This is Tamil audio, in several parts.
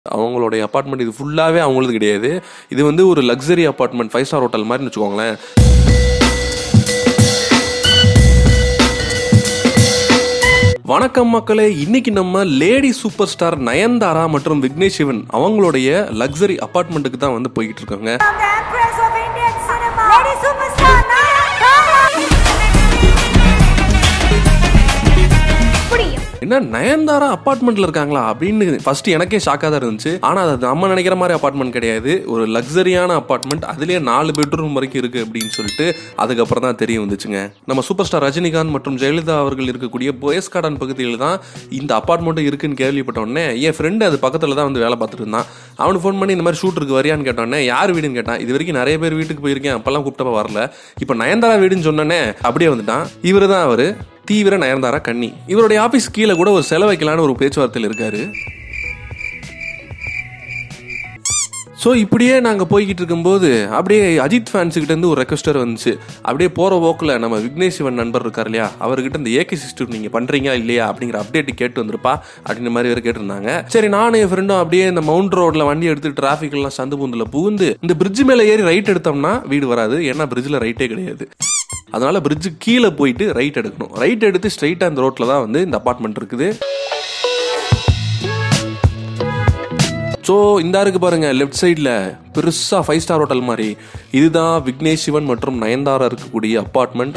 அவங்களுடைய அப்பார்ட்மெண்ட் இது ஃபுல்லாகவே அவங்களது கிடையாது இது வந்து ஒரு luxury apartment five star hotel மாதிரின்னு வச்சுக்கோங்களேன் வணக்கம் மக்களே இன்னைக்கு நம்ம லேடி சூப்பர் ஸ்டார் நயன்தாரா மற்றும் விக்னேஷ் சிவன் அவங்களுடைய லக்ஸரி அப்பார்ட்மெண்ட்டுக்கு தான் வந்து போய்கிட்டு இருக்காங்க the Empress of Indian cinema, Lady Superstar Nayana. புரியும் என்ன நயன்தாரா அப்பார்ட்மெண்ட்ல இருக்காங்களா அப்படின்னு ஃபர்ஸ்ட் எனக்கே ஷாக்காக தான் இருந்துச்சு ஆனா அது நம்ம நினைக்கிற மாதிரி அப்பார்ட்மெண்ட் கிடையாது ஒரு லக்ஸரியான அப்பார்ட்மெண்ட் அதுலயே நாலு பெட்ரூம் வரைக்கும் இருக்கு அப்படின்னு சொல்லிட்டு அதுக்கப்புறம் தான் தெரிய வந்துச்சுங்க நம்ம சூப்பர் ஸ்டார் ரஜினிகாந்த் மற்றும் ஜெயலலிதா அவர்கள் இருக்கக்கூடிய போயஸ் கார்டன் பகுதியில் தான் இந்த அப்பார்ட்மெண்ட் இருக்குன்னு கேள்விப்பட்ட உடனே என் ஃப்ரெண்டு அது பக்கத்துல தான் வந்து வேலை பார்த்துட்டு இருந்தான் அவனுக்கு ஃபோன் பண்ணி இந்த மாதிரி ஷூட் இருக்கு வரியான்னு கேட்டோன்னே யார் வீடுன்னு கேட்டான் இது வரைக்கும் நிறைய பேர் வீட்டுக்கு போயிருக்கேன் அப்பெல்லாம் கூப்பிட்டப்ப வரல இப்போ நயன்தாரா வீடுன்னு சொன்னோன்னே அப்படியே வந்துட்டான் இவரு தான் அவரு தீவிர நயன்தாரா கண்ணி இவருடைய ஆபீஸ் கீழே கூட ஒரு செலவு வைக்கலான்னு ஒரு பேச்சுவார்த்தையில் இருக்காரு ஸோ இப்படியே நாங்கள் போய்கிட்டு இருக்கும்போது அப்படியே அஜித் ஃபேன்ஸுக்கிட்ட இருந்து ஒரு ரெக்வஸ்டர் வந்துச்சு அப்படியே போகிற போக்கில் நம்ம விக்னேஷ் சிவன் நண்பர் இருக்கார் இல்லையா அவர்கிட்ட இந்த ஏகே சிஸ்டர் நீங்கள் பண்ணுறீங்களா இல்லையா அப்படிங்கிற அப்டேட் கேட்டு வந்திருப்பா அப்படின்ற மாதிரி வேறு கேட்டிருந்தாங்க சரி நானும் என் ஃப்ரெண்டும் அப்படியே இந்த மவுண்ட் ரோட்டில் வண்டி எடுத்து டிராஃபிக் எல்லாம் சந்து பூந்தில் புகுந்து இந்த பிரிட்ஜ் மேலே ஏறி ரைட் எடுத்தோம்னா வீடு வராது ஏன்னா பிரிட்ஜில் ரைட்டே கிடையாது அதனால பிரிட்ஜு கீழே போயிட்டு ரைட் எடுக்கணும் ரைட் எடுத்து ஸ்ட்ரைட்டாக இந்த ரோட்டில் தான் வந்து இந்த அப்பார்ட்மெண்ட் இருக்குது ஸோ இந்த இருக்கு பாருங்க லெஃப்ட் சைடில் பெருசாக ஃபைவ் ஸ்டார் ஹோட்டல் மாதிரி இதுதான் விக்னேஷ் சிவன் மற்றும் நயன்தாரா இருக்கக்கூடிய அப்பார்ட்மெண்ட்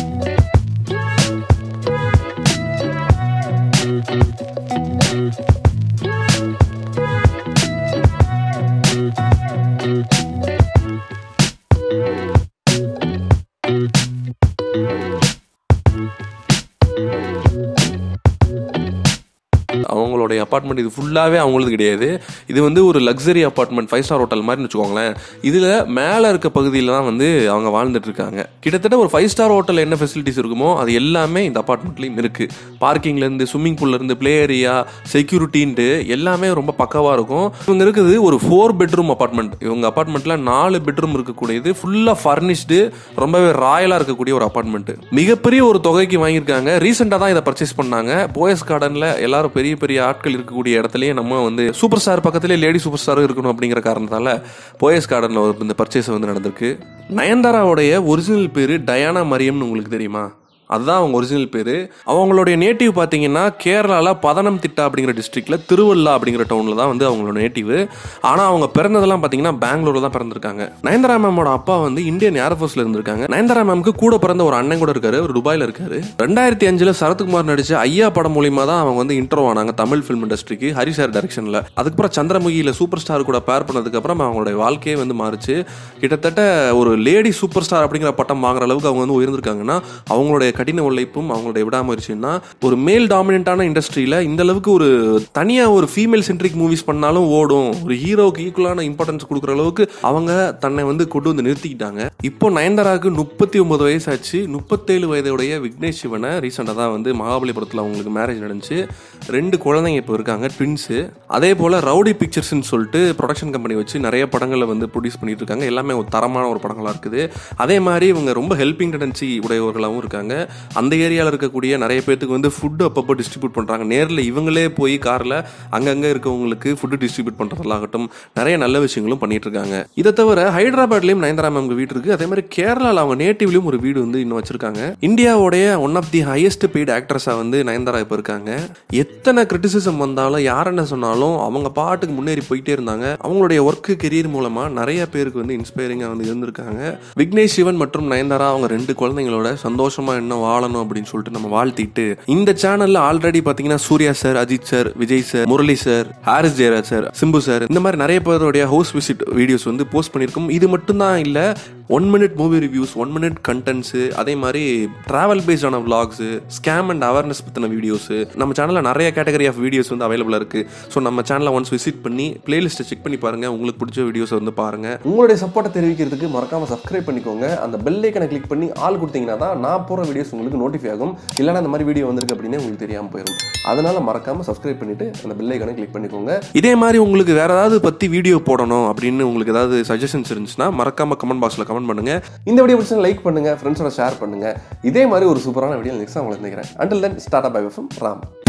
அவங்களுடைய அப்பார்ட்மெண்ட் இது ஃபுல்லாகவே அவங்களது கிடையாது இது வந்து ஒரு luxury apartment five star hotel மாதிரின்னு வச்சுக்கோங்களேன் இதில் மேலே இருக்க பகுதியில் தான் வந்து அவங்க வாழ்ந்துட்டு இருக்காங்க கிட்டத்தட்ட ஒரு ஃபைவ் ஸ்டார் ஹோட்டல் என்ன ஃபெசிலிட்டிஸ் இருக்குமோ அது எல்லாமே இந்த அப்பார்ட்மெண்ட்லையும் இருக்குது பார்க்கிங்லேருந்து ஸ்விம்மிங் பூல்லேருந்து ப்ளே ஏரியா செக்யூரிட்டின்ட்டு எல்லாமே ரொம்ப பக்காவாக இருக்கும் இவங்க இருக்குது ஒரு ஃபோர் பெட்ரூம் அப்பார்ட்மெண்ட் இவங்க அப்பார்ட்மெண்ட்டில் நாலு பெட்ரூம் இருக்கக்கூடியது ஃபுல்லாக ஃபர்னிஷ்டு ரொம்பவே ராயலாக இருக்கக்கூடிய ஒரு அப்பார்ட்மெண்ட் மிகப்பெரிய ஒரு தொகைக்கு வாங்கியிருக்காங்க ரீசெண்டாக தான் இதை பர்ச்சேஸ் பண்ணாங்க போயஸ் கார்டனில் எல்லாரும் பெரிய பெரிய ஆட்கள் இருக்கக்கூடிய இடத்துலயே நம்ம வந்து சூப்பர் ஸ்டார் பக்கத்துலேயே லேடி சூப்பர் ஸ்டாரும் இருக்கணும் அப்படிங்கிற காரணத்தால போயஸ் கார்டனில் ஒரு இந்த பர்ச்சேஸ் வந்து நடந்திருக்கு நயன்தாராவுடைய ஒரிஜினல் பேர் டயானா மரியம்னு உங்களுக்கு தெரியுமா அதுதான் அவங்க ஒரிஜினல் பேர் அவங்களுடைய நேட்டிவ் பார்த்தீங்கன்னா கேரளாவில் பதனம் திட்டா அப்படிங்கிற டிஸ்ட்ரிக்ட்ல திருவள்ளா அப்படிங்கிற டவுனில் தான் வந்து அவங்களோட நேட்டிவ் ஆனால் அவங்க பிறந்ததெல்லாம் பார்த்தீங்கன்னா பெங்களூரில் தான் பிறந்திருக்காங்க நயன்தாரா மேமோட அப்பா வந்து இந்தியன் ஏர்ஃபோர்ஸில் இருந்திருக்காங்க நயன்தாரா மேம்க்கு கூட பிறந்த ஒரு அண்ணன் கூட இருக்காரு ஒரு துபாயில் இருக்காரு ரெண்டாயிரத்தி அஞ்சில் சரத்குமார் நடிச்ச ஐயா படம் மூலியமா தான் அவங்க வந்து இன்ட்ரோ ஆனாங்க தமிழ் ஃபிலிம் இண்டஸ்ட்ரிக்கு ஹரி சார் டைரக்ஷனில் அதுக்கப்புறம் சந்திரமுகியில் சூப்பர் ஸ்டார் கூட பேர் பண்ணதுக்கு அப்புறம் அவங்களுடைய வாழ்க்கையே வந்து மாறுச்சு கிட்டத்தட்ட ஒரு லேடி சூப்பர் ஸ்டார் அப்படிங்கிற பட்டம் வாங்குற அளவுக்கு அவங்க வந்து உயர்ந்திருக்காங்கன்னா அவங்களுடைய கடின உழைப்பும் அவங்களுடைய விடாமுயற்சியும் தான் ஒரு மேல் டாமினண்டான இண்டஸ்ட்ரியில இந்த அளவுக்கு ஒரு தனியா ஒரு ஃபீமேல் சென்ட்ரிக் மூவிஸ் பண்ணாலும் ஓடும் ஒரு ஹீரோக்கு ஈக்குவலான இம்பார்ட்டன்ஸ் கொடுக்குற அளவுக்கு அவங்க தன்னை வந்து கொண்டு வந்து நிறுத்திக்கிட்டாங்க இப்போ நயன்தாராவுக்கு முப்பத்தி ஒன்பது வயசு ஆச்சு முப்பத்தேழு வயதுடைய விக்னேஷ் சிவனை ரீசெண்டாக தான் வந்து மகாபலிபுரத்தில் அவங்களுக்கு மேரேஜ் நடந்துச்சு ரெண்டு குழந்தைங்க இப்போ இருக்காங்க ட்வின்ஸு அதே போல் ரவுடி பிக்சர்ஸ்னு சொல்லிட்டு ப்ரொடக்ஷன் கம்பெனி வச்சு நிறைய படங்களை வந்து ப்ரொடியூஸ் பண்ணிட்டு இருக்காங்க எல்லாமே ஒரு தரமான ஒரு படங்களாக இருக்குது அதே மாதிரி இவங்க ரொம்ப ஹெல்பிங் டெண்டன்சி உடையவர்களாகவும் இருக்காங்க அந்த ஏரியாவில் இருக்கக்கூடிய நிறைய பேர்த்துக்கு வந்து ஃபுட்டு அப்பப்போ டிஸ்ட்ரிபியூட் பண்ணுறாங்க நேரில் இவங்களே போய் காரில் அங்கங்கே இருக்கவங்களுக்கு ஃபுட்டு டிஸ்ட்ரிபியூட் பண்ணுறதாகட்டும் நிறைய நல்ல விஷயங்களும் பண்ணிட்டு இருக்காங்க இதை தவிர ஹைதராபாத்லேயும் நயன்தாரா மேம் வீடு இருக்கு அதே மாதிரி கேரளாவில் அவங்க நேட்டிவ்லேயும் ஒரு வீடு வந்து இன்னும் வச்சிருக்காங்க இந்தியாவுடைய one of the highest paid ஆக்ட்ரஸாக வந்து நயன்தாரா இப்போ இருக்காங்க எத்தனை கிரிட்டிசிசம் வந்தாலும் யார் என்ன சொன்னாலும் அவங்க பாட்டுக்கு முன்னேறி போயிட்டே இருந்தாங்க அவங்களுடைய ஒர்க்கு கெரியர் மூலமாக நிறைய பேருக்கு வந்து இன்ஸ்பைரிங்காக வந்து இருந்திருக்காங்க விக்னேஷ் சிவன் மற்றும் நயன்தாரா அவங்க ரெண்டு குழந்தைங்களோட சந்தோஷமா என்ன வாழணும் அப்படின்னு சொல்லிட்டு நம்ம வாழ்த்திட்டு இந்த சேனல்ல ஆல்ரெடி பாத்தீங்கன்னா Suriya sir Ajith sir Vijay sir Murali sir Harris Jayaraj sir Simbu sir இந்த மாதிரி நிறைய பேருடைய ஹவுஸ் விசிட் வீடியோஸ் வந்து போஸ்ட் பண்ணியிருக்கோம் இது மட்டும்தான் இல்ல one minute movie reviews one minute contents அதே மாதிரி டிராவல் பேஸ்ட் ஆன vlogs ஸ்கேம் அண்ட் அவேர்னஸ் பற்றின வீடியோஸ் நம்ம சேனலில் நிறைய கேட்டகரி ஆஃப் வீடியோஸ் வந்து அவைலபிளாக இருக்கு ஸோ நம்ம சேனலை ஒன்ஸ் விசிட் பண்ணி பிளேலிஸ்ட்டை செக் பண்ணி பாருங்க உங்களுக்கு பிடிச்ச வீடியோஸ் வந்து பாருங்க உங்களுடைய சப்போர்ட்டை தெரிவிக்கிறதுக்கு மறக்காம சப்ஸ்கிரைப் பண்ணிக்கோங்க அந்த பெல் ஐக்கனை கிளிக் பண்ணி ஆள் கொடுத்தீங்கன்னா தான் நான் போகிற வீடியோஸ் உங்களுக்கு நோட்டிஃபை ஆகும் இல்லைனா இந்த மாதிரி வீடியோ வந்திருக்கு அப்படின்னு உங்களுக்கு தெரியாமல் போயிடும் அதனால மறக்காம சப்ஸ்கிரைப் பண்ணிட்டு அந்த பெல் ஐக்கனை கிளிக் பண்ணிக்கோங்க இதே மாதிரி உங்களுக்கு வேற ஏதாவது பற்றி வீடியோ போடணும் அப்படின்னு உங்களுக்கு ஏதாவது சஜஷன்ஸ் இருந்துச்சுன்னா மறக்காம கமெண்ட் பாக்ஸில் கமெண்ட் பண்ணுங்க இந்த வீடியோ பிடிச்சா லைக் பண்ணுங்க ஃப்ரெண்ட்ஸோட ஷேர் பண்ணுங்க இதே மாதிரி ஒரு சூப்பரான வீடியோ நெக்ஸ்ட் உங்களை நினைக்கிறேன் until then start up Ram